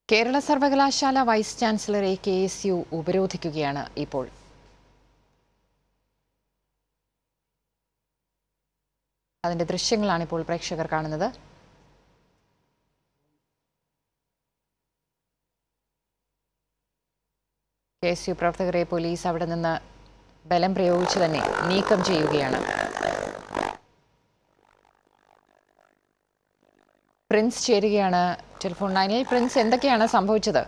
കേരള സർവകലാശാല വൈസ് ചാൻസലറെ K S U ഉപരോധിക്കുകയാണ് ഇപ്പോൾ അതിന്റെ ദൃശ്യങ്ങളാണ് ഇപ്പോൾ പ്രേക്ഷകർ കാണുന്നത് കെ എസ് യു പ്രവർത്തകരെ പോലീസ് അവിടെ നിന്ന് ബലം പ്രയോഗിച്ച് തന്നെ നീക്കം ചെയ്യുകയാണ് പ്രിൻസ് ചേരുകയാണ് ടെലിഫോൺ ലൈനിൽ പ്രിൻസ് എന്തൊക്കെയാണ് സംഭവിച്ചത്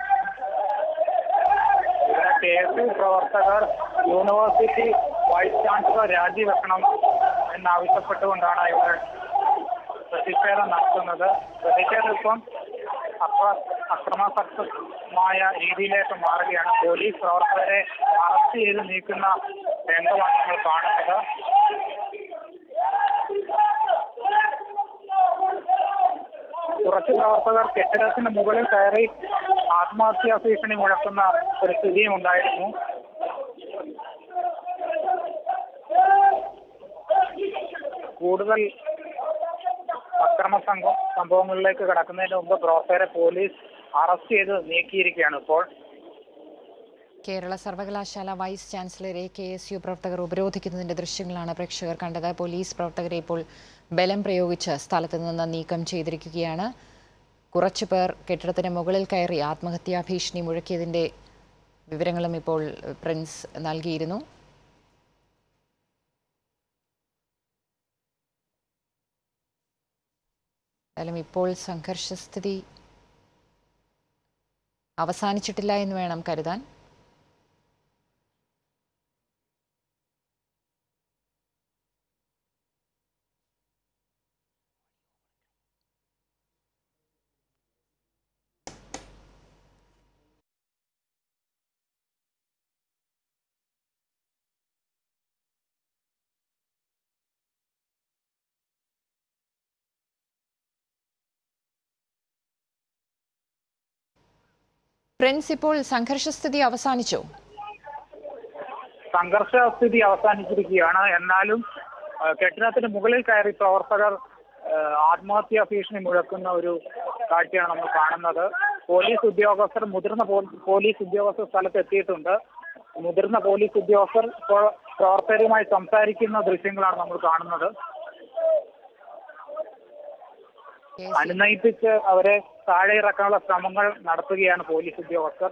ഇവിടെ കെ എസ് യു പ്രവർത്തകർ യൂണിവേഴ്സിറ്റി വൈസ് ചാൻസലർ രാജിവെക്കണം എന്നാവശ്യപ്പെട്ടുകൊണ്ടാണ് ഇവിടെ പ്രതിഷേധം നടത്തുന്നത് പ്രതിഷേധം ഇപ്പം അക്ര അക്രമാസക്തമായ രീതിയിലേക്ക് മാറുകയാണ് പോലീസ് പ്രവർത്തകരെ അറസ്റ്റ് ചെയ്ത് നീക്കുന്ന രംഗമാണ് നമ്മൾ കാണുന്നത് കുറച്ച് പ്രവർത്തകർ കെട്ടിടത്തിന് മുകളിൽ കയറി ആത്മഹത്യാ ഭീഷണി മുഴക്കുന്ന ഒരു സ്ഥിതിയും ഉണ്ടായിരുന്നു കൂടുതൽ അക്രമ സംഘം സംഭവങ്ങളിലേക്ക് കടക്കുന്നതിന് മുമ്പ് പ്രവർത്തകരെ പോലീസ് അറസ്റ്റ് ചെയ്ത് നീക്കിയിരിക്കുകയാണ് ഇപ്പോൾ കേരള സർവകലാശാല വൈസ് ചാൻസലറെ കെ എസ് യു പ്രവർത്തകർ ഉപരോധിക്കുന്നതിന്റെ ദൃശ്യങ്ങളാണ് പ്രേക്ഷകർ കണ്ടത് പോലീസ് പ്രവർത്തകരെ ഇപ്പോൾ ബലം പ്രയോഗിച്ച് സ്ഥലത്ത് നിന്ന് നീക്കം ചെയ്തിരിക്കുകയാണ് കുറച്ചു പേർ കെട്ടിടത്തിന് മുകളിൽ കയറി ആത്മഹത്യാ ഭീഷണി മുഴക്കിയതിന്റെ വിവരങ്ങളും ഇപ്പോൾ പ്രിൻസ് നൽകിയിരുന്നു എന്തായാലും ഇപ്പോൾ സംഘർഷസ്ഥിതി അവസാനിച്ചിട്ടില്ല എന്ന് വേണം കരുതാൻ പ്രിൻസ് ഇപ്പോൾ സംഘർഷസ്ഥിതി അവസാനിച്ചോ സംഘർഷ സ്ഥിതി അവസാനിച്ചിരിക്കുകയാണ് എന്നാലും ആ, കെട്ടിടത്തിന് മുകളിൽ കയറി പ്രവർത്തകർ ആ, ആത്മഹത്യാ ഭീഷണി മുഴക്കുന്ന ഒരു കാഴ്ചയാണ് നമ്മൾ കാണുന്നത് പോലീസ് ഉദ്യോഗസ്ഥർ മുതിർന്ന പോ- പോലീസ് ഉദ്യോഗസ്ഥർ സ്ഥലത്ത് എത്തിയിട്ടുണ്ട് മുതിർന്ന പോലീസ് ഉദ്യോഗസ്ഥർ ഇപ്പോൾ പ്രവർത്തകരുമായി സംസാരിക്കുന്ന ദൃശ്യങ്ങളാണ് നമ്മൾ കാണുന്നത് കെ അനുനയിപ്പിച്ച് അവരെ താഴെ ഇറക്കാനുള്ള ശ്രമങ്ങൾ നടത്തുകയാണ് പോലീസ് ഉദ്യോഗസ്ഥർ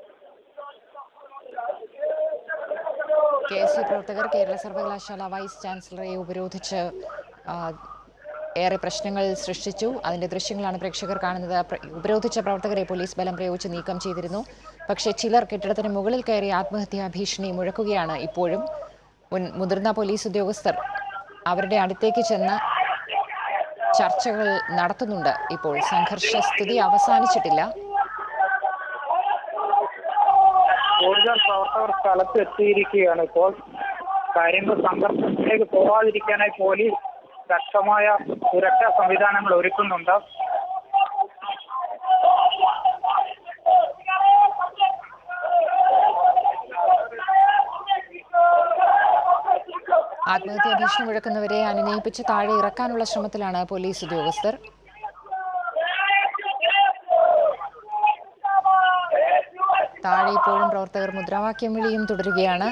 കെ എസ് യു പ്രവർത്തകർ കേരള സർവകലാശാല വൈസ് ചാൻസലറെ ഉപരോധിച്ച് ആ, ഏറെ പ്രശ്നങ്ങൾ സൃഷ്ടിച്ചു അതിന്റെ ദൃശ്യങ്ങളാണ് പ്രേക്ഷകർ കാണുന്നത് പ്ര- ഉപരോധിച്ച പ്രവർത്തകരെ പോലീസ് ബലം പ്രയോഗിച്ച് നീക്കം ചെയ്തിരുന്നു പക്ഷേ ചിലർ കെട്ടിടത്തിന് മുകളിൽ കയറി ആത്മഹത്യാ ഭീഷണി മുഴക്കുകയാണ് ഇപ്പോഴും മുൻ മുതിർന്ന പോലീസ് ഉദ്യോഗസ്ഥർ അവരുടെ അടുത്തേക്ക് ചെന്ന് ചർച്ചകൾ നടത്തുന്നുണ്ട് ഇപ്പോൾ സംഘർഷ സ്ഥിതി അവസാനിച്ചിട്ടില്ല കൂടുതൽ പ്രവർത്തകർ സ്ഥലത്ത് എത്തിയിരിക്കുകയാണ് ഇപ്പോൾ കാര്യങ്ങൾ സംഘർഷത്തിലേക്ക് പോവാതിരിക്കാനായി പോലീസ് ശക്തമായ സുരക്ഷാ സംവിധാനങ്ങൾ ഒരുക്കുന്നുണ്ട് ആത്മഹത്യാ ഭീഷണി മുഴക്കുന്നവരെ അനുനയിപ്പിച്ച് താഴെ ഇറക്കാനുള്ള ശ്രമത്തിലാണ് പോലീസ് ഉദ്യോഗസ്ഥർ താഴെ ഇപ്പോഴും പ്രവർത്തകർ മുദ്രാവാക്യം വിളിയും തുടരുകയാണ്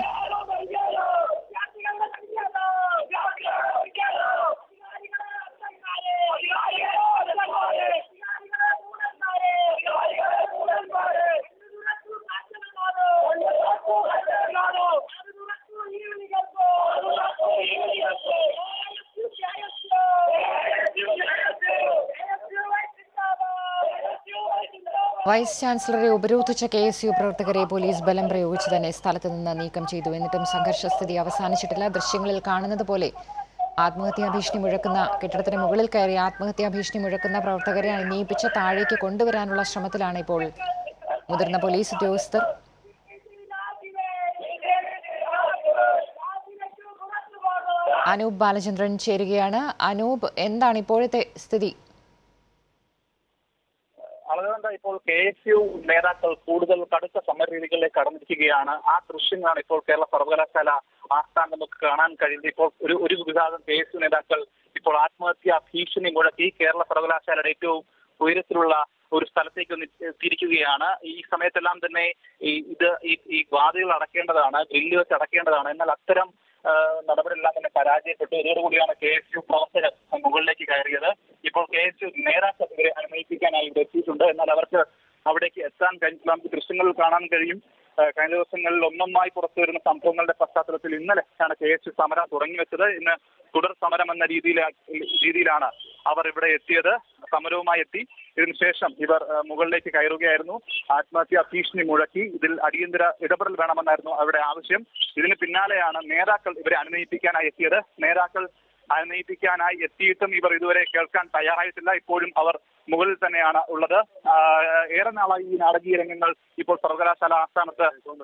വൈസ് ചാൻസലറെ ഉപരോധിച്ച കെ എസ് യു പ്രവർത്തകരെ പോലീസ് ബലം പ്രയോഗിച്ച് തന്നെ സ്ഥലത്ത് നിന്ന് നീക്കം ചെയ്തു എന്നിട്ടും സംഘർഷസ്ഥിതി അവസാനിച്ചിട്ടില്ല ദൃശ്യങ്ങളിൽ കാണുന്നത് പോലെ ആത്മഹത്യാ ഭീഷണി മുഴക്കുന്ന കെട്ടിടത്തിന് മുകളിൽ കയറി ആത്മഹത്യാ ഭീഷണി മുഴക്കുന്ന പ്രവർത്തകരെ അണിയിപ്പിച്ച് താഴേക്ക് കൊണ്ടുവരാനുള്ള ശ്രമത്തിലാണ് ഇപ്പോൾ മുതിർന്ന പോലീസ് ഉദ്യോഗസ്ഥർ അനൂപ് ബാലചന്ദ്രൻ ചേരുകയാണ് അനൂപ് എന്താണ് ഇപ്പോഴത്തെ സ്ഥിതി അതുകൊണ്ട് ഇപ്പോൾ കെ എസ് യു നേതാക്കൾ കൂടുതൽ കടുത്ത സമരരീതികളിലേക്ക് കടന്നിരിക്കുകയാണ് ആ ദൃശ്യങ്ങളാണ് ഇപ്പോൾ കേരള സർവകലാശാല ആസ്ഥാനം നമുക്ക് കാണാൻ കഴിയുന്നത് ഇപ്പോൾ ഒരു ഒരു വിഭാഗം കെ എസ് യു നേതാക്കൾ ഇപ്പോൾ ആത്മഹത്യാ ഭീഷണി മുഴക്കി കേരള സർവകലാശാലയുടെ ഏറ്റവും ഉയരത്തിലുള്ള ഒരു സ്ഥലത്തേക്ക് ഒന്ന് തിരിക്കുകയാണ് ഈ സമയത്തെല്ലാം തന്നെ ഈ ഇത് ഈ ഈ വാതിലുകൾ അടക്കേണ്ടതാണ് ഗ്രില്ല് വെച്ച് അടക്കേണ്ടതാണ് എന്നാൽ അത്തരം ആ, നടപടിയെല്ലാം തന്നെ പരാജയപ്പെട്ടു ഇതോടുകൂടിയാണ് കെ എസ് യു പ്രവർത്തകർ മുകളിലേക്ക് കയറിയത് ഇപ്പോൾ കെ എസ് യു നേതാക്കൾ ഇവരെ അനുനയിപ്പിക്കാനായി ഇവിടെ എത്തിയിട്ടുണ്ട് എന്നാൽ അവർക്ക് അവിടേക്ക് എത്താൻ കഴിഞ്ഞില്ല നമുക്ക് ദൃശ്യങ്ങളിൽ കാണാൻ കഴിയും ആ, കഴിഞ്ഞ ദിവസങ്ങളിൽ ഒന്നൊന്നായി പുറത്തു വരുന്ന സംഭവങ്ങളുടെ പശ്ചാത്തലത്തിൽ ഇന്നലെയാണ് കെ എസ് യു സമരം തുടങ്ങി വെച്ചത് ഇന്ന് തുടർ സമരം എന്ന രീതിയിലാ രീതിയിലാണ് അവർ ഇവിടെ എത്തിയത് സമരവുമായി എത്തി ഇതിനുശേഷം ഇവർ ആ, മുകളിലേക്ക് കയറുകയായിരുന്നു ആത്മഹത്യാ ഭീഷണി മുഴക്കി ഇതിൽ അടിയന്തര ഇടപെടൽ വേണമെന്നായിരുന്നു അവരുടെ ആവശ്യം ഇതിന് പിന്നാലെയാണ് നേതാക്കൾ ഇവരെ അനുനയിപ്പിക്കാനായി എത്തിയത് നേതാക്കൾ അനുനയിപ്പിക്കാനായി എത്തിയിട്ടും ഇവർ ഇതുവരെ കേൾക്കാൻ തയ്യാറായിട്ടില്ല ഇപ്പോഴും അവർ മുകളിൽ തന്നെയാണ് ഉള്ളത് ആ, ഏറെ നാളായി ഈ നാടകീയ രംഗങ്ങൾ ഇപ്പോൾ സർവകലാശാല ആസ്ഥാനത്ത്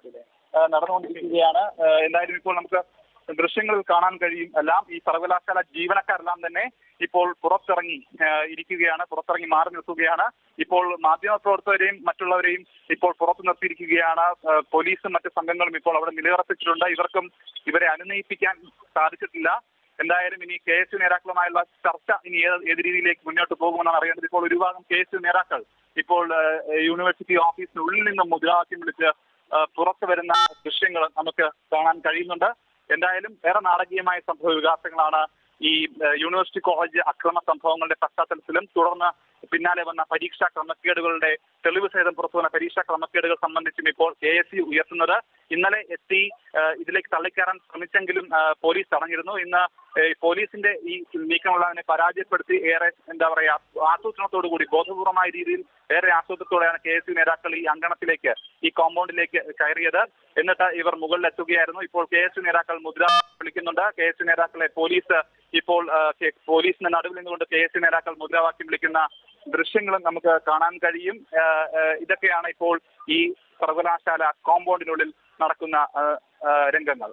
ആ, നടന്നുകൊണ്ടിരിക്കുകയാണ് ആ, എന്തായാലും ഇപ്പോൾ നമുക്ക് ദൃശ്യങ്ങളിൽ കാണാൻ കഴിയും എല്ലാം ഈ സർവകലാശാല ജീവനക്കാരെല്ലാം തന്നെ ഇപ്പോൾ പുറത്തിറങ്ങി ആ, ഇരിക്കുകയാണ് പുറത്തിറങ്ങി മാറി നിൽക്കുകയാണ് ഇപ്പോൾ മാധ്യമപ്രവർത്തകരെയും മറ്റുള്ളവരെയും ഇപ്പോൾ പുറത്തു നിർത്തിയിരിക്കുകയാണ് ആ, പോലീസും മറ്റ് സംഘങ്ങളും ഇപ്പോൾ അവിടെ നിലയുറപ്പിച്ചിട്ടുണ്ട് ഇവർക്കും ഇവരെ അനുനയിപ്പിക്കാൻ സാധിച്ചിട്ടില്ല എന്തായാലും ഇനി കെ എസ് യു നേതാക്കളുമായുള്ള ചർച്ച ഇനി ഏത് ഏത് രീതിയിലേക്ക് മുന്നോട്ട് പോകുമെന്നാണ് അറിയേണ്ടത് ഇപ്പോൾ ഒരു ഭാഗം കെ എസ് യു നേതാക്കൾ ഇപ്പോൾ ആ, യൂണിവേഴ്സിറ്റി ഓഫീസിനുള്ളിൽ നിന്നും മുദ്രാവാക്യം വിളിച്ച് ആ, പുറത്തു വരുന്ന ദൃശ്യങ്ങൾ നമുക്ക് കാണാൻ കഴിയുന്നുണ്ട് എന്തായാലും ഏറെ നാടകീയമായ സംഭവ വികാസങ്ങളാണ് ഈ ആ, യൂണിവേഴ്സിറ്റി കോളേജ് അക്രമ സംഭവങ്ങളുടെ പശ്ചാത്തലത്തിലും തുടർന്ന് പിന്നാലെ വന്ന പരീക്ഷാ ക്രമക്കേടുകളുടെ തെളിവ് സഹിതം പുറത്തു വന്ന പരീക്ഷാ ക്രമക്കേടുകൾ സംബന്ധിച്ചും ഇപ്പോൾ കെ എസ് യു ഉയർത്തുന്നത് ഇന്നലെ എത്തി ആ, ഇതിലേക്ക് തള്ളിക്കയറാൻ ശ്രമിച്ചെങ്കിലും ആ, പോലീസ് തടഞ്ഞിരുന്നു ഇന്ന് ഏ, പോലീസിന്റെ ഈ നീക്കമുള്ളതിനെ പരാജയപ്പെടുത്തി ഏറെ എന്താ പറയാ ആസൂത്രണത്തോടു കൂടി ബോധപൂർവമായ രീതിയിൽ ഏറെ ആസൂത്രണത്തോടെയാണ് കെ എസ് യു നേതാക്കൾ ഈ അങ്കണത്തിലേക്ക് ഈ കോമ്പൗണ്ടിലേക്ക് കയറിയത് എന്നിട്ട് ഇവർ മുകളിലെത്തുകയായിരുന്നു ഇപ്പോൾ കെ എസ് യു നേതാക്കൾ മുദ്ര വിളിക്കുന്നുണ്ട് കെ എസ് യു നേതാക്കളെ പോലീസ് ഇപ്പോൾ ആ, കെ- പോലീസിന് നടുവിൽ നിന്നുകൊണ്ട് കെ എസ് യു നേതാക്കൾ മുദ്രാവാക്യം വിളിക്കുന്ന ദൃശ്യങ്ങളും നമുക്ക് കാണാൻ കഴിയും ആ, ആ, ഇതൊക്കെയാണ് ഇപ്പോൾ ഈ സർവകലാശാല കോമ്പൗണ്ടിനുള്ളിൽ നടക്കുന്ന ആ, ആ, രംഗങ്ങൾ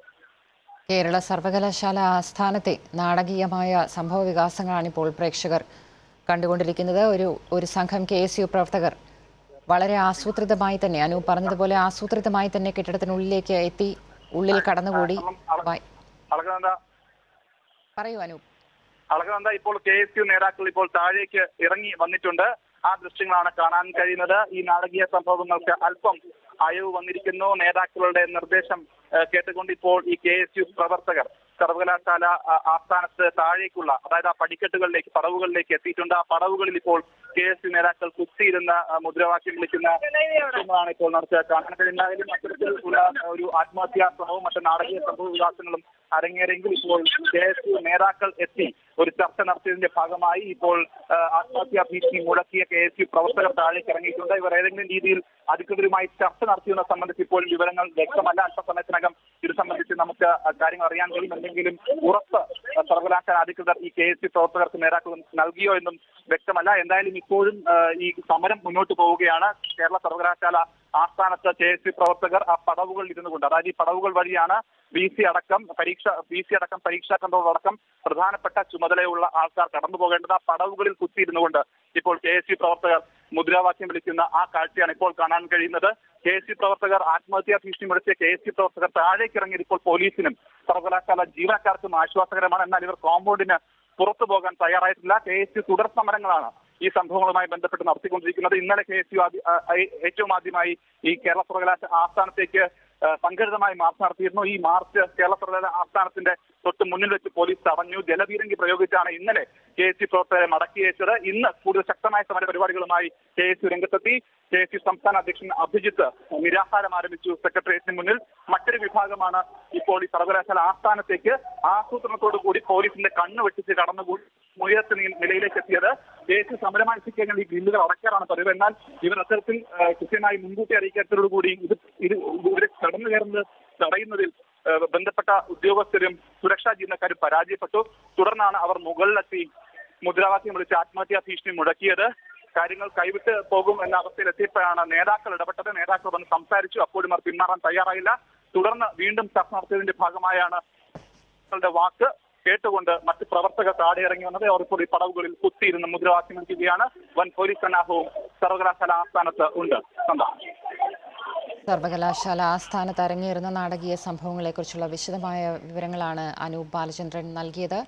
കേരള സർവകലാശാല ആസ്ഥാനത്തെ നാടകീയമായ സംഭവ വികാസങ്ങളാണ് ഇപ്പോൾ പ്രേക്ഷകർ കണ്ടുകൊണ്ടിരിക്കുന്നത് ഒരു ഒരു സംഘം കെ എസ് യു പ്രവർത്തകർ വളരെ ആസൂത്രിതമായി തന്നെ അനു പറഞ്ഞതുപോലെ ആസൂത്രിതമായി തന്നെ കെട്ടിടത്തിനുള്ളിലേക്ക് എത്തി ഉള്ളിൽ കടന്നുകൂടി വായ്- അളകനന്ദ പറയൂ അനു അളകനന്ദ ഇപ്പോൾ കെ എസ് യു നേതാക്കൾ ഇപ്പോൾ താഴേക്ക് ഇറങ്ങി വന്നിട്ടുണ്ട് ആ ദൃശ്യങ്ങളാണ് കാണാൻ കഴിയുന്നത് ഈ നാടകീയ സംഭവങ്ങൾക്ക് അല്പം അയവ് വന്നിരിക്കുന്നു നേതാക്കളുടെ നിർദ്ദേശം ഏഹ്, കേട്ടുകൊണ്ട് ഇപ്പോൾ ഈ കെ എസ് യു പ്രവർത്തകർ സർവകലാശാല ആ, ആസ്ഥാനത്ത് താഴേക്കുള്ള അതായത് ആ പടിക്കെട്ടുകളിലേക്ക് പടവുകളിലേക്ക് എത്തിയിട്ടുണ്ട് ആ പടവുകളിൽ ഇപ്പോൾ കെ എസ് യു നേതാക്കൾ കുത്തിയിരുന്ന ആ, മുദ്രാവാക്യം വിളിക്കുന്ന ദൃശ്യങ്ങളാണ് ഇപ്പോൾ നമുക്ക് കാണാൻ കഴിയുന്നതിലും അത്തരത്തിലുള്ള ഒരു ആത്മഹത്യാ ശ്രമവും മറ്റ് നാടകീയ സംഭവ വികാസങ്ങളും അരങ്ങേറിയെങ്കിൽ ഇപ്പോൾ കെ എസ് യു നേതാക്കൾ എത്തി ഒരു ചർച്ച നടത്തിയതിന്റെ ഭാഗമായി ഇപ്പോൾ ആ, ആത്മഹത്യാ ഭീഷണി മുടക്കിയ കെ എസ് യു പ്രവർത്തകർ താഴേക്ക് ഇറങ്ങിയിട്ടുണ്ട് ഇവർ ഏതെങ്കിലും രീതിയിൽ അധികൃതരുമായി ചർച്ച നടത്തിയതിനെ സംബന്ധിച്ച് ഇപ്പോൾ വിവരങ്ങൾ വ്യക്തമല്ല അല്പസമയത്തിനകം ഇത് സംബന്ധിച്ച് നമുക്ക് ആ കാര്യങ്ങൾ അറിയാൻ കഴിയും എന്തെങ്കിലും ഉറപ്പ് ആ, സർവകലാശാല അധികൃതർ ഈ കെ എസ് യു പ്രവർത്തകർക്ക് നേതാക്കൾ നൽകിയോ എന്നും വ്യക്തമല്ല എന്തായാലും ഇപ്പോഴും ആ, ഈ സമരം മുന്നോട്ട് പോവുകയാണ് കേരള സർവകലാശാല ആസ്ഥാനത്ത് കെ എസ് യു പ്രവർത്തകർ ആ പടവുകളിൽ ഇരുന്നു കൊണ്ട് അതായത് ഈ പടവുകൾ വഴിയാണ് ബി സി അടക്കം പരീക്ഷ ബി സി അടക്കം പരീക്ഷാ കൺട്രോൾ അടക്കം പ്രധാനപ്പെട്ട ചുമതലയുള്ള ആൾക്കാർ കടന്നു പോകേണ്ടത് ആ പടവുകളിൽ കുത്തിയിരുന്നു കൊണ്ട് ഇപ്പോൾ കെ എസ് യു പ്രവർത്തകർ മുദ്രാവാക്യം വിളിക്കുന്ന ആ കാഴ്ചയാണ് ഇപ്പോൾ കാണാൻ കഴിയുന്നത് കെ എസ് യു പ്രവർത്തകർ ആത്മഹത്യാ ഭീഷണി മുടക്കിയ കെ എസ് യു പ്രവർത്തകർ താഴേക്ക് ഇറങ്ങിയത് ഇപ്പോൾ പോലീസിനും സർവകലാശാല ജീവനക്കാർക്കും ആശ്വാസകരമാണ് എന്നാൽ ഇവർ കോമ്പൗണ്ടിന് പുറത്തു പോകാൻ തയ്യാറായിട്ടില്ല കെ എസ് യു തുടർ സമരങ്ങളാണ് ഈ സംഭവങ്ങളുമായി ബന്ധപ്പെട്ട് നടത്തിക്കൊണ്ടിരിക്കുന്നത് ഇന്നലെ കെ എസ് യു ഏറ്റവും ആദ്യമായി ഈ കേരള സർവകലാശാല ആസ്ഥാനത്തേക്ക് ആ, സംഘടിതമായി മാർച്ച് നടത്തിയിരുന്നു ഈ മാർച്ച് കേരള സർവകലാശാല ആസ്ഥാനത്തിന്റെ തൊട്ട് മുന്നിൽ വെച്ച് പോലീസ് തടഞ്ഞു ജലപീരങ്കി പ്രയോഗിച്ചാണ് ഇന്നലെ കെ എസ് യു പ്രവർത്തകരെ മടക്കി അയച്ചത് ഇന്ന് കൂടുതൽ ശക്തമായ സമര പരിപാടികളുമായി കെ എസ് യു രംഗത്തെത്തി കെ എസ് യു സംസ്ഥാന അധ്യക്ഷൻ അഭിജിത്ത് നിരാഹാരം ആരംഭിച്ചു സെക്രട്ടേറിയറ്റിന് മുന്നിൽ മറ്റൊരു വിഭാഗമാണ് ഇപ്പോൾ ഈ സർവകലാശാല ആസ്ഥാനത്തേക്ക് ആസൂത്രണത്തോടു കൂടി പോലീസിന്റെ കണ്ണ് വെട്ടിച്ച് കടന്നുകൂടി ഉയർത്ത നിലയിലേക്ക് എത്തിയത് കെ എസ് യു സമരമനുഷ്ഠിക്കാൻ ഈ ഗ്രില്ലുകൾ അടയ്ക്കാറാണ് പതിവ് എന്നാൽ ഇവർ അത്തരത്തിൽ ആ, കൃത്യമായി മുൻകൂട്ടി അറിയിക്കാത്തതോടുകൂടി ഇത് ഇത് ഇവരെ കടന്നു കയറുന്നത് തടയുന്നതിൽ ആ, ബന്ധപ്പെട്ട ഉദ്യോഗസ്ഥരും സുരക്ഷാ ജീവനക്കാരും പരാജയപ്പെട്ടു തുടർന്നാണ് അവർ മുകളിലെത്തി മുദ്രാവാക്യം വിളിച്ച് ആത്മഹത്യാ ഭീഷണി മുടക്കിയത് കാര്യങ്ങൾ കൈവിട്ട് പോകും എന്ന അവസ്ഥയിൽ എത്തിയപ്പോഴാണ് നേതാക്കൾ ഇടപെട്ടത് നേതാക്കൾ വന്ന് സംസാരിച്ചു അപ്പോഴും അവർ പിന്മാറാൻ തയ്യാറായില്ല തുടർന്ന് വീണ്ടും ചർച്ച നടത്തിയതിന്റെ ഭാഗമായാണ് ങ്ങളുടെ വാക്ക് കേട്ടുകൊണ്ട് മറ്റ് പ്രവർത്തകർ താഴെ ഇറങ്ങി വന്നത് അവർ ഇപ്പോൾ ഈ പടവുകളിൽ കുത്തിയിരുന്ന് മുദ്രാവാക്യം നൽകുകയാണ് വൻ പോലീസ് സന്നാഹവും സർവകലാശാല ആസ്ഥാനത്ത് ഉണ്ട് സന്താ സർവകലാശാല ആസ്ഥാനത്ത് അരങ്ങേറുന്ന നാടകീയ സംഭവങ്ങളെക്കുറിച്ചുള്ള വിശദമായ വിവരങ്ങളാണ് അനൂപ് ബാലചന്ദ്രൻ നൽകിയത്